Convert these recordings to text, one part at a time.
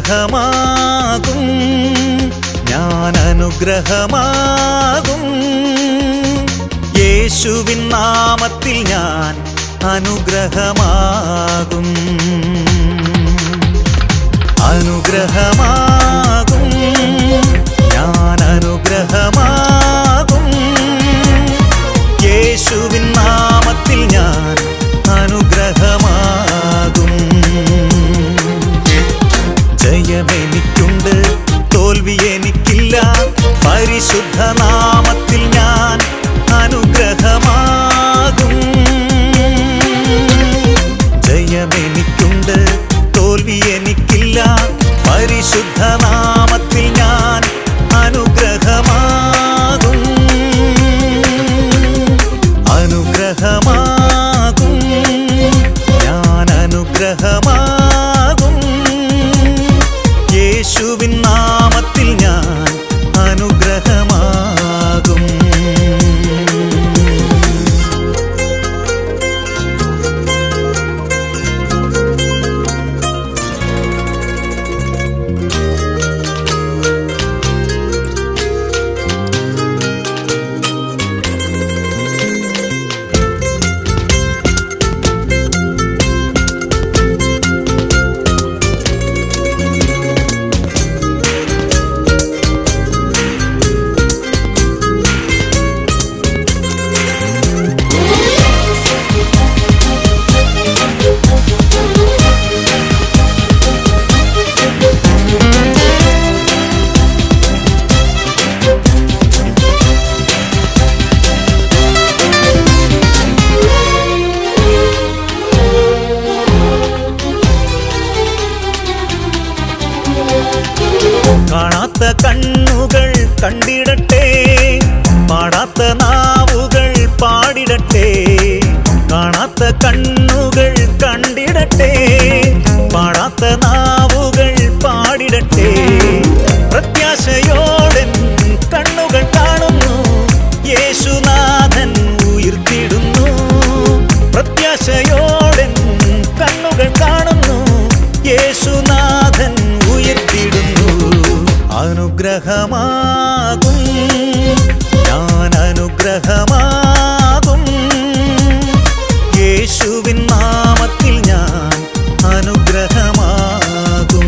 അനുഗ്രഹമാകും ഞാൻ അനുഗ്രഹമാകും യേശുവിൻ നാമത്തിൽ ഞാൻ അനുഗ്രഹമാകും അനുഗ്രഹമാകും ഞാൻ അനുഗ്രഹമാകും യേശുവിൻ നാമത്തിൽ ഞാൻ അനുഗ്രഹമാകും ജയമെനിക്കുണ്ട് തോൽവി എനിക്കില്ല പരിശുദ്ധ നാമത്തിൽ ഞാൻ അനുഗ്രഹമാകും ജയമെനിക്കുണ്ട് തോൽവി എനിക്കില്ല പരിശുദ്ധ നാമത്തിൽ ഞാൻ അനുഗ്രഹമാകും അനുഗ്രഹമാകും ഞാൻ അനുഗ്രഹമാകും യേശുവിൻ നാമത്തിൽ ഞാൻ അനുഗ്രഹമാകും കാണാത്ത കണ്ണുകൾ കണ്ടിടട്ടെ പാടാത്ത നാവുകൾ പാടിടട്ടെ കാണാത്ത കണ്ണുകൾ കണ്ടിടട്ടെ പാടാത്ത നാവുകൾ പാടിടട്ടെ പ്രത്യാശയോടൻ കണ്ണുകൾ കാണുന്നു യേശുനാഥൻ ഉയർത്തിടുന്നു പ്രത്യാശയോടൻ കണ്ണുകൾ കാണുന്നു യേശുനാഥൻ ഉയർത്തിടുന്നു അനുഗ്രഹമാകും ഞാൻ അനുഗ്രഹമാകും യേശുവിൻ നാമത്തിൽ ഞാൻ അനുഗ്രഹമാകും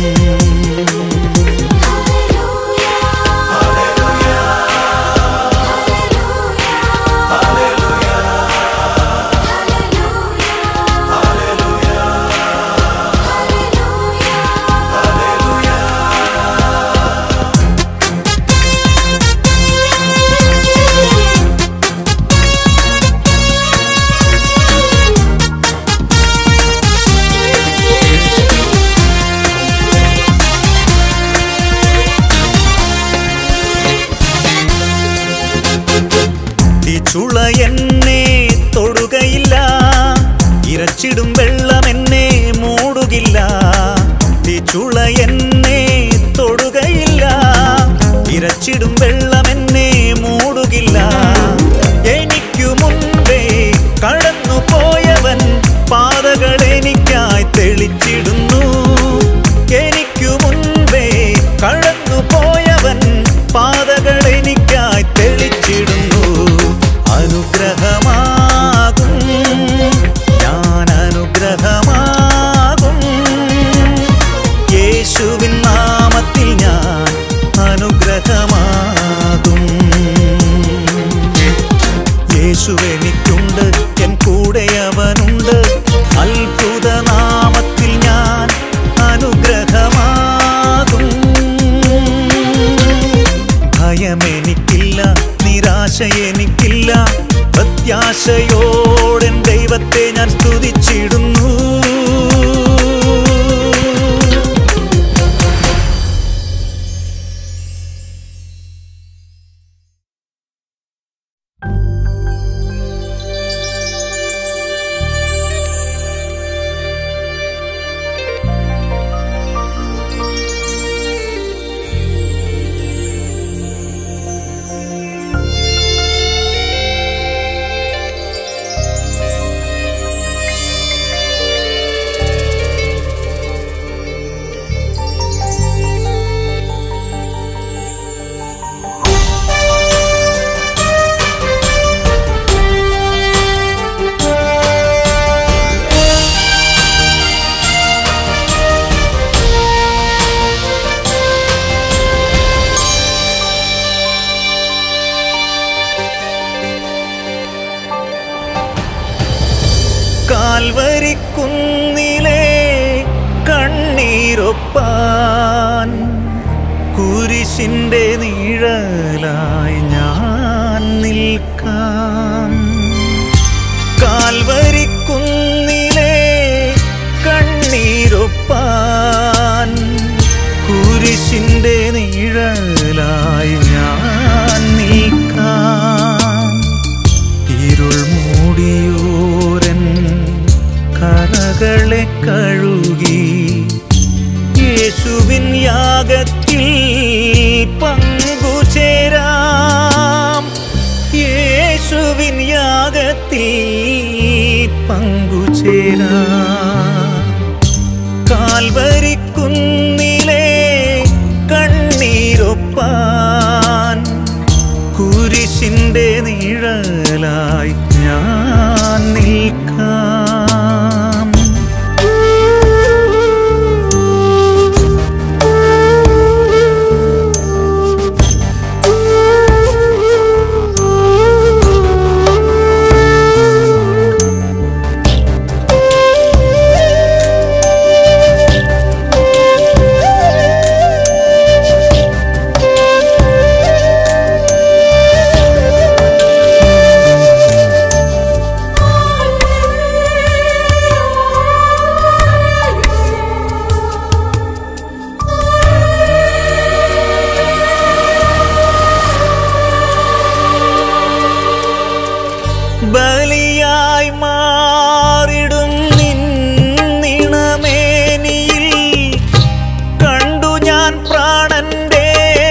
ചുള എന്നെ തൊടുകയില്ല ഇരച്ചിടും വെള്ളം എന്നെ മൂടുകില്ല ചുള എന്നെ തൊടുകയില്ല ഇരച്ചിടും വെള്ളം എന്നെ മൂടുകില്ല എനിക്കു മുൻപേ കടന്നു പോയവൻ പാതകൾ എനിക്കായി തെളിച്ചിടുന്നു എനിക്കു മുൻപേ കടന്നു പോയവൻ പാതകൾ എനിക്കായി തെളിച്ചിടുന്നു അനുഗ്രഹമാകും ഞാൻ അനുഗ്രഹമാകും യേശുവിൻ നാമത്തിൽ ഞാൻ അനുഗ്രഹമാകും യേശുവെനിക്കുണ്ട് എൻ കൂടെ അവനുണ്ട് അത്ഭുത നാമത്തിൽ ഞാൻ അനുഗ്രഹമാകും ഭയമെനിക്കില്ല നിരാശ എനിക്കില്ല പ്രത്യാശയോടെൻ ദൈവത്തെ ഞാൻ സ്തുതിച്ചിടുന്നു കാൽവരിക്കുന്നിലെ കണ്ണീരൊപ്പാൻ കുരിശിന്റെ നിഴലായി ഞാൻ നിൽക്കാം കാൽവരിക്കുന്നിലെ കണ്ണീരൊപ്പാൻ കുരിശിന്റെ നിഴലായി ഞാൻ നിൽക്കാം ഇരുൾ മൂടിയോരൻ കറകളെ കഴുകി യേശുവിൻ യാഗത്തിൽ പങ്കുചേരാം യേശുവിൻ യാഗത്തിൽ പങ്കുചേരാം കാൽവരിക്കുന്നിലെ കണ്ണീരൊപ്പാൻ കുരിശിന്റെ നിഴലായി ഞാൻ നിൽക്കാം ബലിയായി മാറിടും നിന്നിണമേനിയിൽ കണ്ടു ഞാൻ പ്രാണന്റെ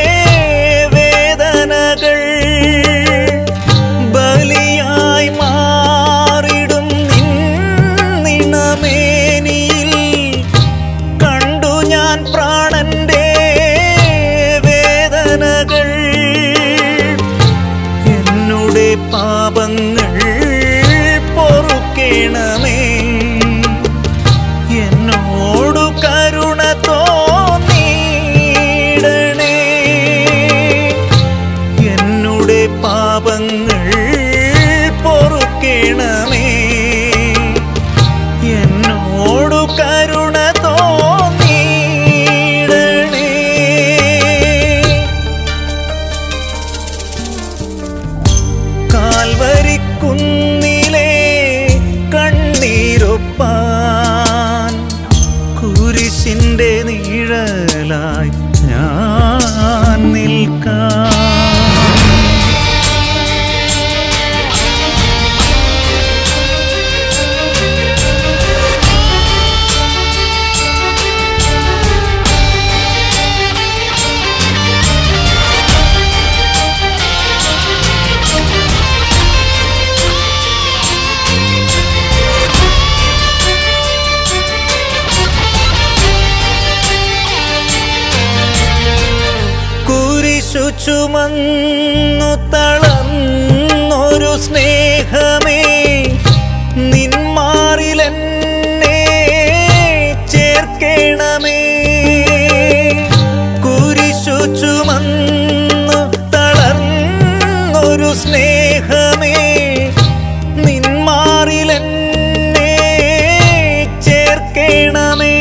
വേദനകൾ ബലിയായി മാറിടും നിന്നിണമേനിയിൽ കണ്ടു ഞാൻ പ്രാണന്റെ വേദനകൾ എന്നുടെ പാപങ്ങൾ പൊറുക്കേണമേ എന്നോടു കരുണ തോന്നിയിടണേ എന്നുടെ പാപങ്ങൾ പൊറുക്കേണമേ എന്നോടു കരുണ തോന്നിയിടണേ കാൽവരിക്കുന്നിലെ കണ്ണീരൊപ്പാൻ കുരിശിന്റെ നിഴലായി ഞാൻ നിൽക്കാം കുരിശു ചുമന്നു തളർന്നൊരു സ്നേഹമേ നിന്മാറിലെന്നെ ചേർക്കേണമേ കുരിശു ചുമന്നു തളർന്നൊരു സ്നേഹമേ നിന്മാറിലെന്നെ ചേർക്കേണമേ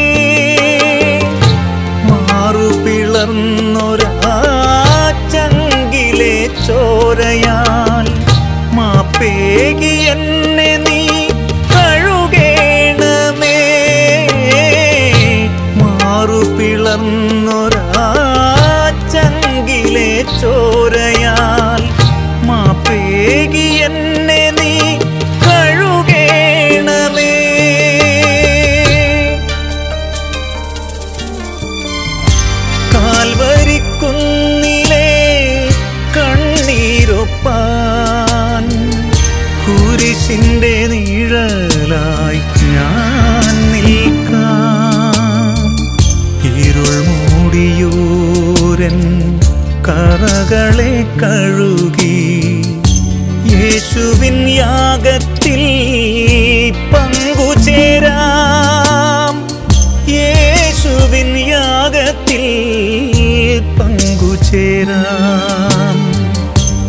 മാറു പിളർന്നൊരാ ചങ്കിലെ ചോരയാൽ മാപ്പേകി എന്നെ നീ കഴുകേണമേ മാറു പിളർന്നൊരാ ചങ്കിലെ ചോരയാൽ മാപ്പേകി എന്നെ നീ കഴുകേണമേ കാൽവരിക്കുന്നിലെ കണ്ണീരൊപ്പാൻ കുരിശിന്റെ നിഴലായി ഞാൻ നിൽക്കാം ഇരുൾ മൂടിയൂരൻ കറകളെ കഴുകി യേശുവിൻ യാഗത്തിൽ പങ്കുചേരാം യേശുവിൻ യാഗത്തിൽ പങ്കുചേരാം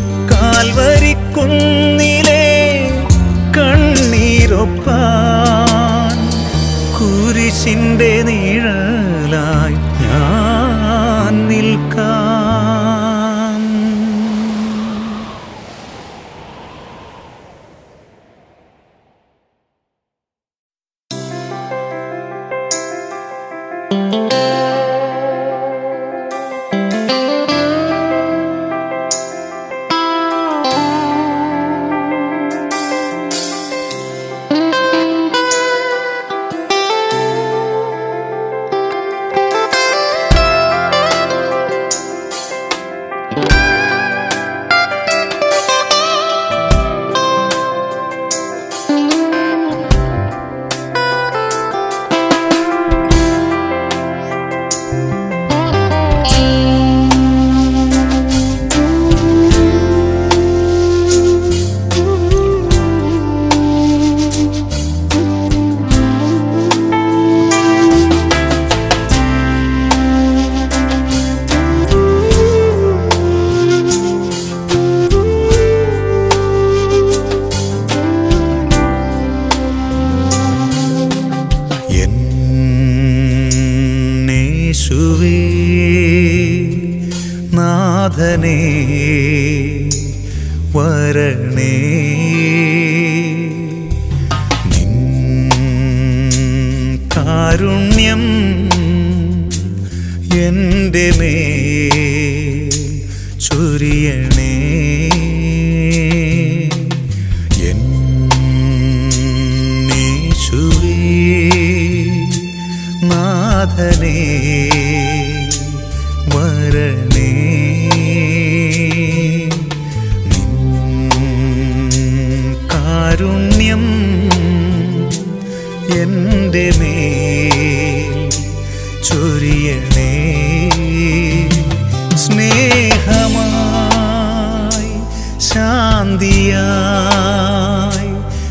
കാൽവരിക്കുന്നിലെ കണ്ണീരൊപ്പാൻ കുരിശിൻ്റെ നീഴലായി ഞാൻ നിൽക്കാം എന്നേശുവേ നാഥനേ വരണേ നിൻ കാരുണ്യം എൻ്റെ മേ ചൊരിയണേ എന്നേശുവേ നാഥനേ വരണേ നിൻ കാരുണ്യം എൻ്റെ മേൽ ചൊരിയണേ സ്നേഹമായി ശാന്തിയായി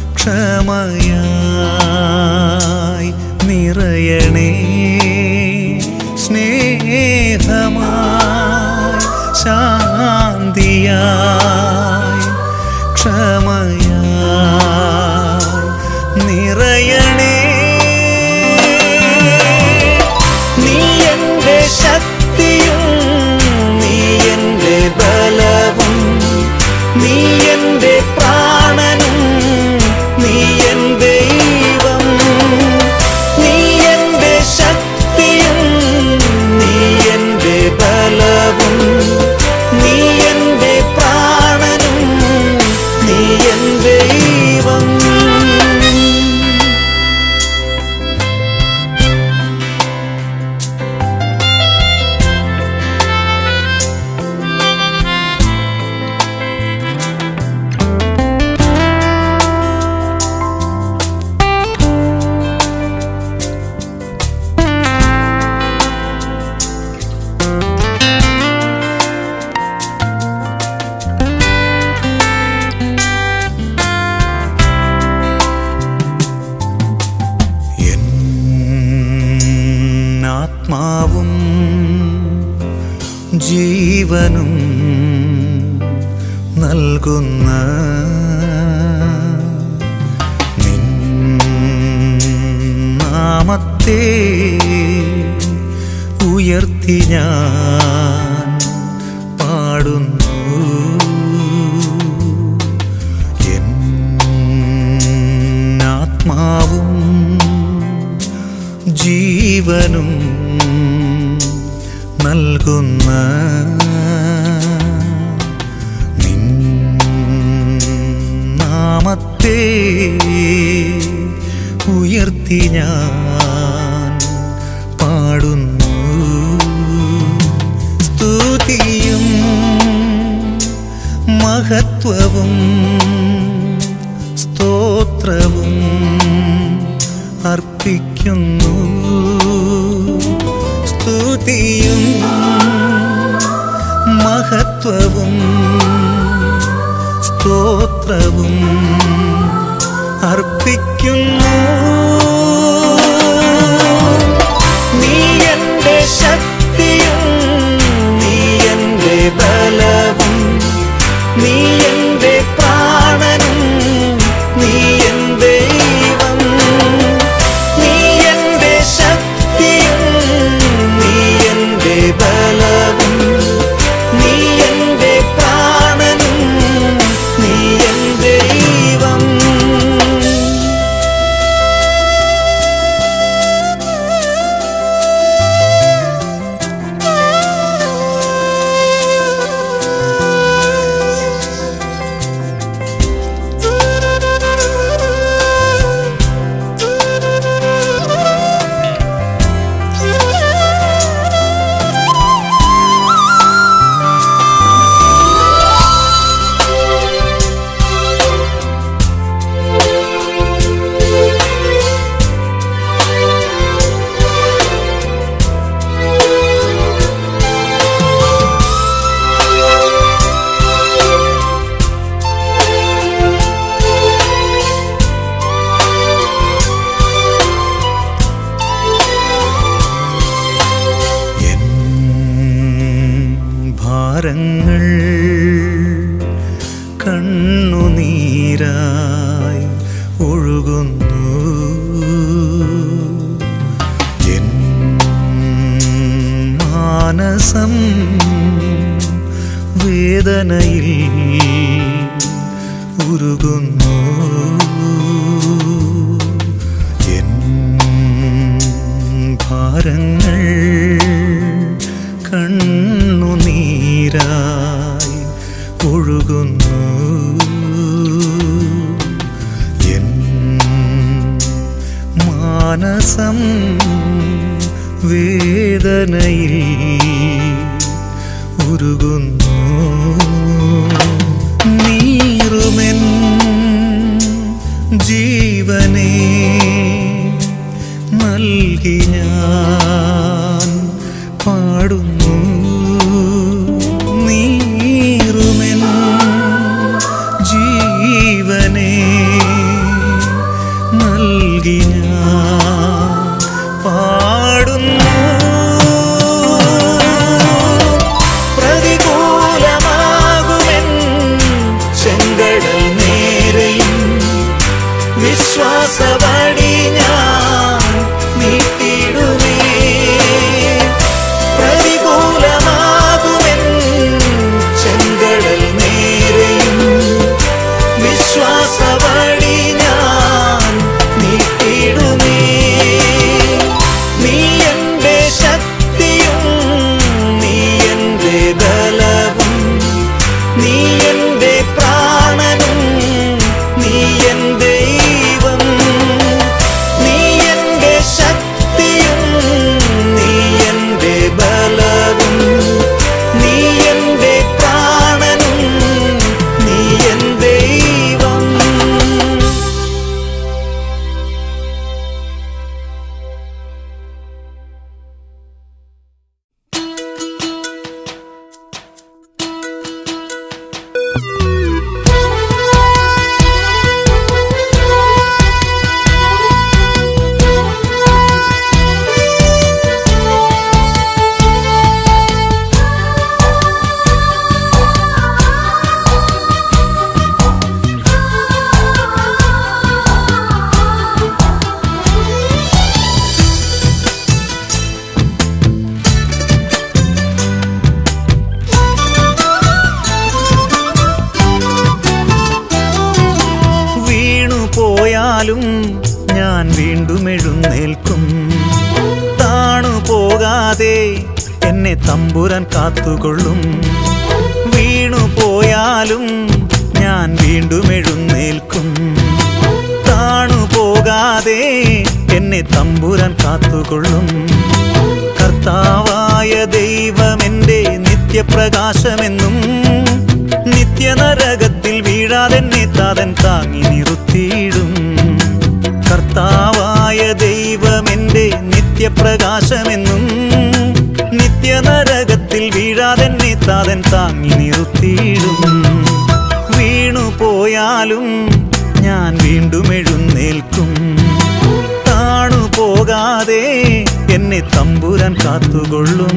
ക്ഷമയായി നിറയണേ സ്നേഹമായി ശാന്തിയായി ക്ഷമയായി നിറയണേ നീ എൻ്റെ ശക്തിയും നീ എൻ്റെ ബലവും നീ എൻ്റെ പ്രാണനും നീ എൻ്റെ ദൈവം നീ എൻ്റെ ശക്തിയും നീ എൻ്റെ ബലവും നീ എൻ്റെ പ്രാണനും നീ എൻ്റെ ദൈവം എന്നാത്മാവും ജീവനും നൽകുന്ന നിൻ നാമത്തെ ഉയർത്തി ഞാൻ പാടുന്നു എന്നാത്മാവും ജീവനും നൽകുന്ന നിൻ നാമത്തെ ഉയർത്തി ഞാൻ പാടുന്നു സ്തുതിയും മഹത്വവും സ്തോത്രവും അർപ്പിക്കുന്നു സ്തുതിയും മഹത്വവും സ്തോത്രവും അർപ്പിക്കുന്നു നീ എൻ്റെ ശക്തിയും നീ എൻ്റെ ബലവും നീ എൻ്റെ പ്രാണനും നീ എൻ്റെ ദൈവം നീ എൻ്റെ ഭാരങ്ങൾ കണ്ണുനീരായി ഒഴുകുന്നു എൻ മാനസം വേദനയിൽ ഉരുകുന്നു എൻ ഭാരങ്ങൾ കണ്ണുനീരായി ഒഴുകുന്നു എൻ മാനസം വേദനയിൽ ഉരുകുന്നു നീറുമെൻ ജീവനെ നൽകി ഞാൻ പാടുന്നു നീറുമെൻ ജീവനെ നൽകി ഞാൻ പാടുന്നു പ്രതികൂലമാകുമെൻ ചെങ്കടൽ നേരെയും വിശ്വാസവടി ഞാൻ നീട്ടിടുമേ പ്രതികൂലമാകുമെൻ ചെങ്കടൽ നേരെയും വിശ്വാസവടി ഞാൻ നീട്ടിടുമേ നീ എന്റെ ശക്തിയും നീ എന്റെ ബലവും നീ എന്റെ പ്രാണനും നീ എൻ ദൈവം നീ എന്റെ ശക്തിയും നീ എന്റെ ബലവും നീ എന്റെ പ്രാണനും നീ എൻ ദൈവം വീണു പോയാലും ഞാൻ വീണ്ടും എഴുന്നേൽക്കും താണു പോകാതെ എന്നെ തമ്പുരാൻ കാത്തുകൊള്ളും വീണു പോയാലും ഞാൻ വീണ്ടും എഴുന്നേൽക്കും താണു പോകാതെ എന്നെ തമ്പുരാൻ കാത്തുകൊള്ളും കർത്താവായ ദൈവമെന്റെ നിത്യപ്രകാശമെന്നും നിത്യനരകത്തിൽ വീഴാതെന്നെ താതൻ താങ്ങി നിർത്തിയിടും കർത്താവായ ദൈവമെന്റെ നിത്യപ്രകാശമെന്നും നിത്യനരകത്തിൽ വീഴാതെന്നെ താതൻ താങ്ങി നിർത്തിയിടും വീണു പോയാലും ഞാൻ വീണ്ടും എഴുന്നേൽക്കും താണു പോകാതെ എന്നെ തമ്പുരാൻ കാത്തുകൊള്ളും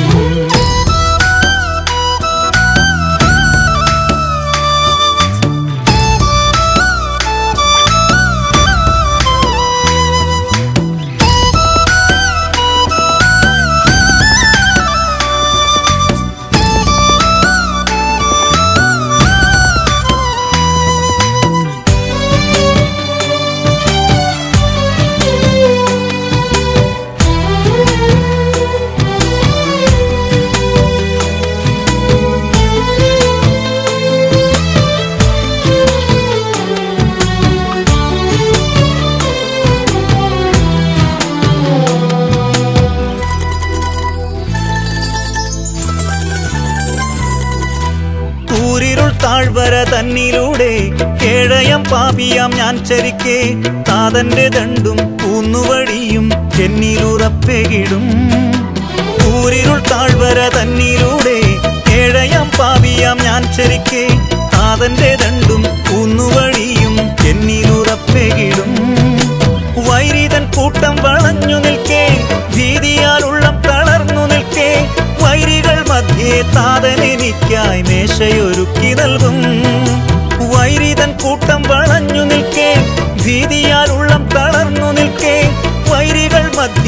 കൂരിരുൾ താഴ്വര തന്നിലൂടെ കേഴയം പാപിയാം ഞാൻ ചരിക്കെ താതന്റെ ദണ്ടും കൂന്നുവഴിയും എന്നിലുറപ്പെകിടും കൂരിരുൾ താഴ്വര തന്നിലൂടെ കേഴയം പാപിയാം ഞാൻ ചരിക്കെ താതന്റെ ദണ്ടും കൂന്നുവഴിയും എന്നിലുറപ്പെകിടും വൈരിതൻ കൂട്ടം വളഞ്ഞു നിൽക്കേ ഭീതിയാൽ ഉള്ളം തളർന്നു നിൽക്കേ വൈരികൾ മധ്യേ താതൻ എനിക്ക്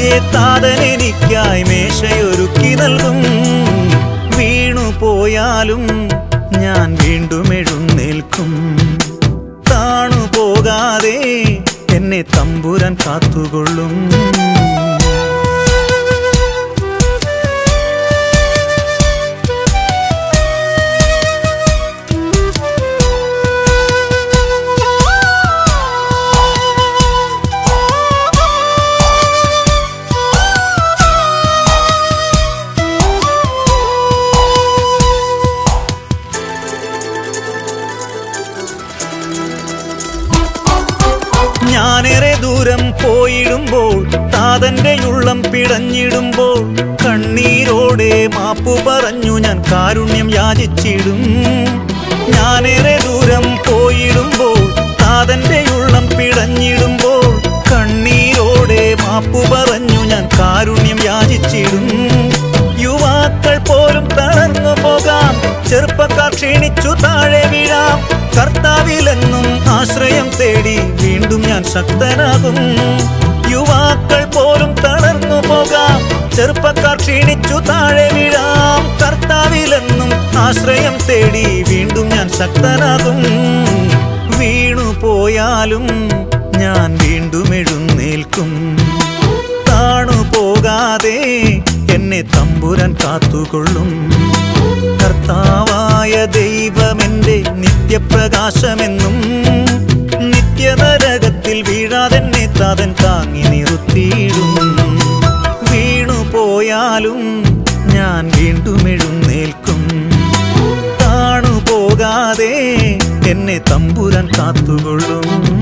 താതൻ എനിക്കായി മേശയൊരുക്കി നൽകും വീണു പോയാലും ഞാൻ വീണ്ടും എഴുന്നേൽക്കും താണു പോകാതെ എന്നെ തമ്പുരാൻ കാത്തുകൊള്ളും ഞാനേറെ ദൂരം പോയിടുമ്പോൾ താതന്റെ ഉള്ളം പിടഞ്ഞിടുമ്പോൾ കണ്ണീരോടെ മാപ്പു പറഞ്ഞു ഞാൻ കാരുണ്യം യാചിച്ചിടും ഞാനേറെ ദൂരം പോയിടുമ്പോൾ താതന്റെ ഉള്ളം പിടഞ്ഞിടുമ്പോൾ കണ്ണീരോടെ മാപ്പു പറഞ്ഞു ഞാൻ കാരുണ്യം യാചിച്ചിടും യുവാക്കൾ പോലും തളർന്നു പോകാം ചെറുപ്പക്കാർ ക്ഷീണിച്ചു താഴെ വീഴാം കർത്താവിലെന്നും ആശ്രയം തേടി വീണ്ടും ഞാൻ ശക്തനാകും യുവാക്കൾ പോലും തളർന്നു പോകാം ചെറുപ്പക്കാർ ക്ഷീണിച്ചു താഴെ വീഴാം കർത്താവിലെന്നും ആശ്രയം തേടി വീണ്ടും ഞാൻ ശക്തനാകും വീണു പോയാലും ഞാൻ വീണ്ടും എഴുന്നേൽക്കും താണു പോകാതെ എന്നെ തമ്പുരാൻ കാത്തുകൊള്ളും കർത്താവായ ദൈവമെന്റെ നിത്യപ്രകാശമെന്നും നിത്യനരകത്തിൽ വീഴാതെന്നെ താതൻ താങ്ങി നിർത്തിയിടും വീണു പോയാലും ഞാൻ വീണ്ടും എഴുന്നേൽക്കും താണു പോകാതെ എന്നെ തമ്പുരാൻ കാത്തുകൊള്ളും